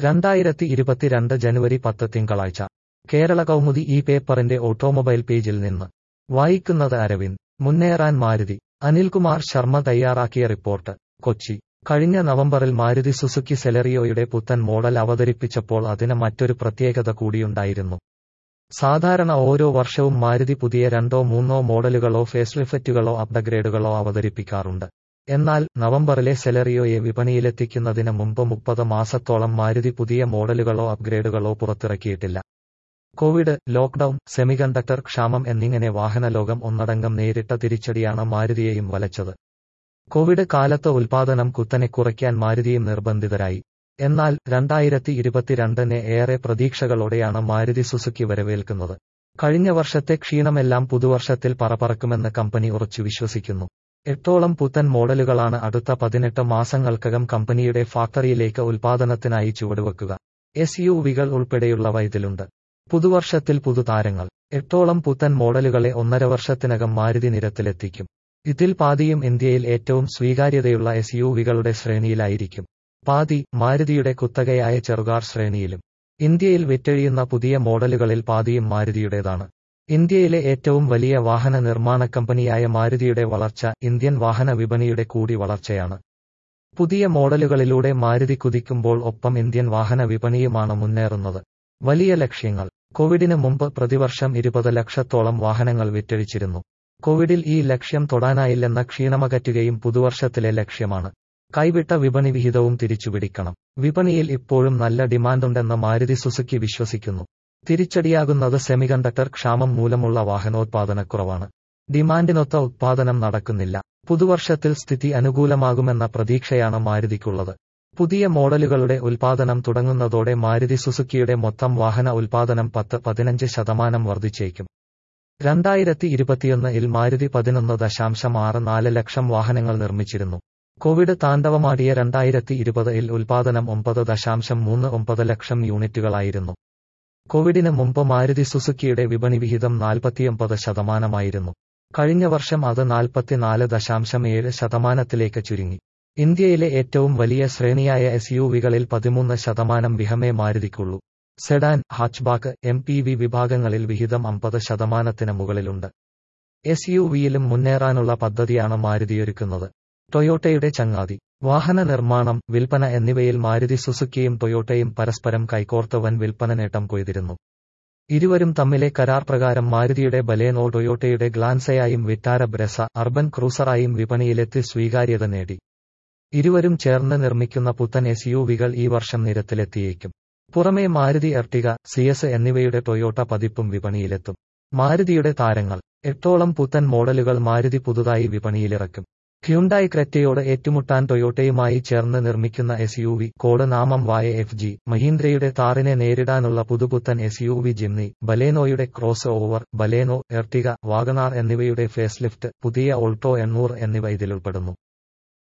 രണ്ടായിരത്തി ഇരുപത്തിരണ്ട് ജനുവരി പത്ത് തിങ്കളാഴ്ച കേരള കൗമുദി ഈ പേപ്പറിന്റെ ഓട്ടോമൊബൈൽ പേജിൽ നിന്ന് വായിക്കുന്നത് അരവിന്ദ് മുന്നേറാൻ മാരുതി അനിൽകുമാർ ശർമ്മ തയ്യാറാക്കിയ റിപ്പോർട്ട് കൊച്ചി കഴിഞ്ഞ നവംബറിൽ മാരുതി സുസുക്കി സെലറിയോയുടെ പുത്തൻ മോഡൽ അവതരിപ്പിച്ചപ്പോൾ അതിന് മറ്റൊരു പ്രത്യേകത കൂടിയുണ്ടായിരുന്നു സാധാരണ ഓരോ വർഷവും മാരുതി പുതിയ രണ്ടോ മൂന്നോ മോഡലുകളോ ഫേസ്ലിഫറ്റുകളോ അപ്ഗ്രേഡുകളോ അവതരിപ്പിക്കാറുണ്ട് എന്നാൽ നവംബറിലെ സെലറിയോയെ വിപണിയിലെത്തിക്കുന്നതിന് മുമ്പ് മുപ്പത് മാസത്തോളം മാരുതി പുതിയ മോഡലുകളോ അപ്ഗ്രേഡുകളോ പുറത്തിറക്കിയിട്ടില്ല കോവിഡ് ലോക്ഡൌൺ സെമികണ്ടക്ടർ ക്ഷാമം എന്നിങ്ങനെ വാഹനലോകം ഒന്നടങ്കം നേരിട്ട തിരിച്ചടിയാണ് മാരുതിയെയും വലച്ചത് കോവിഡ് കാലത്ത് ഉൽപാദനം കുത്തനെ കുറയ്ക്കാൻ മാരുതിയും നിർബന്ധിതരായി എന്നാൽ രണ്ടായിരത്തി ഇരുപത്തിരണ്ടിന് ഏറെ പ്രതീക്ഷകളോടെയാണ് മാരുതി സുസുക്കി വരവേൽക്കുന്നത് കഴിഞ്ഞ വർഷത്തെ ക്ഷീണമെല്ലാം പുതുവർഷത്തിൽ പറപറക്കുമെന്ന് കമ്പനി ഉറച്ചു വിശ്വസിക്കുന്നു എട്ടോളം പുത്തൻ മോഡലുകളാണ് അടുത്ത പതിനെട്ട് മാസങ്ങൾക്കകം കമ്പനിയുടെ ഫാക്ടറിയിലേക്ക് ഉൽപാദനത്തിനായി ചുവടുവെക്കുക എസ് യു വികൾ ഉൾപ്പെടെയുള്ളവ ഇതിലുണ്ട് പുതുവർഷത്തിൽ പുതുതാരങ്ങൾ എട്ടോളം പുത്തൻ മോഡലുകളെ ഒന്നര വർഷത്തിനകം മാരുതി നിരത്തിലെത്തിക്കും ഇതിൽ പാതിയും ഇന്ത്യയിൽ ഏറ്റവും സ്വീകാര്യതയുള്ള എസ് യു വികളുടെ ശ്രേണിയിലായിരിക്കും പാതി മാരുതിയുടെ കുത്തകയായ ചെറുകാർ ശ്രേണിയിലും ഇന്ത്യയിൽ വിറ്റഴിയുന്ന പുതിയ മോഡലുകളിൽ പാതിയും മാരുതിയുടേതാണ് ഇന്ത്യയിലെ ഏറ്റവും വലിയ വാഹന നിർമ്മാണ കമ്പനിയായ മാരുതിയുടെ വളർച്ച ഇന്ത്യൻ വാഹന വിപണിയുടെ കൂടി വളർച്ചയാണ് പുതിയ മോഡലുകളിലൂടെ മാരുതി കുതിക്കുമ്പോൾ ഒപ്പം ഇന്ത്യൻ വാഹന വിപണിയുമാണ് മുന്നേറുന്നത് വലിയ ലക്ഷ്യങ്ങൾ കോവിഡിന് മുമ്പ് പ്രതിവർഷം ഇരുപത് ലക്ഷത്തോളം വാഹനങ്ങൾ വിറ്റഴിച്ചിരുന്നു കോവിഡിൽ ഈ ലക്ഷ്യം തൊടാനായില്ലെന്ന ക്ഷീണമകറ്റുകയും പുതുവർഷത്തിലെ ലക്ഷ്യമാണ് കൈവിട്ട വിപണി വിഹിതവും തിരിച്ചുപിടിക്കണം വിപണിയിൽ ഇപ്പോഴും നല്ല ഡിമാൻഡുണ്ടെന്ന് മാരുതി സുസുക്കി വിശ്വസിക്കുന്നു തിരിച്ചടിയാകുന്നത് സെമികണ്ടക്ടർ ക്ഷാമം മൂലമുള്ള വാഹനോത്പാദനക്കുറവാണ് ഡിമാൻഡിനൊത്ത ഉത്പാദനം നടക്കുന്നില്ല പുതുവർഷത്തിൽ സ്ഥിതി അനുകൂലമാകുമെന്ന പ്രതീക്ഷയാണ് മാരുതിക്കുള്ളത് പുതിയ മോഡലുകളുടെ ഉൽപാദനം തുടങ്ങുന്നതോടെ മാരുതി സുസുക്കിയുടെ മൊത്തം വാഹന ഉൽപാദനം പത്ത് പതിനഞ്ച് ശതമാനം വർദ്ധിച്ചേക്കും രണ്ടായിരത്തി ഇരുപത്തിയൊന്ന് ഇൽ മാരുതി പതിനൊന്ന് ദശാംശം ആറ് നാല് ലക്ഷം വാഹനങ്ങൾ നിർമ്മിച്ചിരുന്നു കോവിഡ് താണ്ഡവമാടിയ രണ്ടായിരത്തി ഇരുപത് ഇൽ ഉൽപാദനം ഒമ്പത് ദശാംശം മൂന്ന് ഒമ്പത് ലക്ഷം യൂണിറ്റുകളായിരുന്നു കോവിഡിന് മുമ്പ് മാരുതി സുസുക്കിയുടെ വിപണി വിഹിതം നാൽപ്പത്തിയൊമ്പത് ശതമാനമായിരുന്നു കഴിഞ്ഞ വർഷം അത് നാൽപ്പത്തിനാല് ദശാംശം ഏഴ് ശതമാനത്തിലേക്ക് ചുരുങ്ങി ഇന്ത്യയിലെ ഏറ്റവും വലിയ ശ്രേണിയായ എസ് യു വികളിൽ പതിമൂന്ന് ശതമാനം വിഹമേ മാരുതിക്കുള്ളൂ sedan hatchback M P V വിഭാഗങ്ങളിൽ വിഹിതം അമ്പത് ശതമാനത്തിന് മുകളിലുണ്ട് എസ് യു വിയിലും മുന്നേറാനുള്ള പദ്ധതിയാണ് മാരുതിയൊരുക്കുന്നത് ടൊയോട്ടയുടെ ചങ്ങാതി വാഹന നിർമ്മാണം വിൽപ്പന എന്നിവയിൽ മാരുതി സുസുക്കിയും ടൊയോട്ടയും പരസ്പരം കൈകോർത്ത് വൻ വിൽപ്പന നേട്ടം കൊയ്തിരുന്നു ഇരുവരും തമ്മിലെ കരാർ പ്രകാരം മാരുതിയുടെ ബലേനോ ടൊയോട്ടയുടെ ഗ്ലാൻസയായും വിറ്റാര ബ്രെസ അർബൻ ക്രൂസറായും വിപണിയിലെത്തി സ്വീകാര്യത നേടി ഇരുവരും ചേർന്ന് നിർമ്മിക്കുന്ന പുത്തൻ എസ് യു വികൾ ഈ വർഷം നിരത്തിലെത്തിയേക്കും പുറമേ മാരുതി എർട്ടിക സിയസ് എന്നിവയുടെ ടൊയോട്ട പതിപ്പും വിപണിയിലെത്തും മാരുതിയുടെ താരങ്ങൾ എട്ടോളം പുത്തൻ മോഡലുകൾ മാരുതി പുതുതായി വിപണിയിലിറക്കും ഹ്യുണ്ടായി ക്രെറ്റയോട് ഏറ്റുമുട്ടാൻ ടൊയോട്ടയുമായി ചേർന്ന് നിർമ്മിക്കുന്ന എസ് യു വി കോഡ് നാമം വായ എഫ് ജി മഹീന്ദ്രയുടെ താറിനെ നേരിടാനുള്ള പുതുപുത്തൻ എസ് യു വി ജിംനി ബലേനോയുടെ crossover Baleno Ertiga Wagon R എന്നിവയുടെ ഫേസ് ലിഫ്റ്റ് പുതിയ ഓൾട്ടോ എണ്ണൂറ് എന്നിവ ഇതിലുൾപ്പെടുന്നു